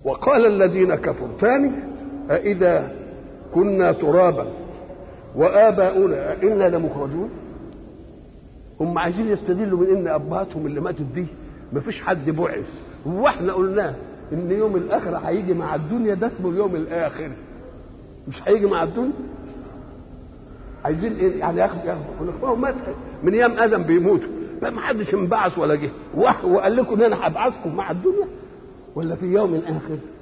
وقال الذين كفروا ثاني أإذا كنا ترابا وآباؤنا أئنا لمخرجون هم عايزين يستدلوا من ان ابهاتهم اللي ماتت دي مفيش حد بعث هو احنا قلنا ان يوم الاخره هيجي مع الدنيا ده اسمه اليوم الاخر مش هيجي مع الدنيا عايزين ايه يعني ياخد ياخد هو مات من ايام ادم بيموتوا ما حدش انبعث ولا جه وقال لكم ان انا هبعثكم مع الدنيا ولا في يوم اخر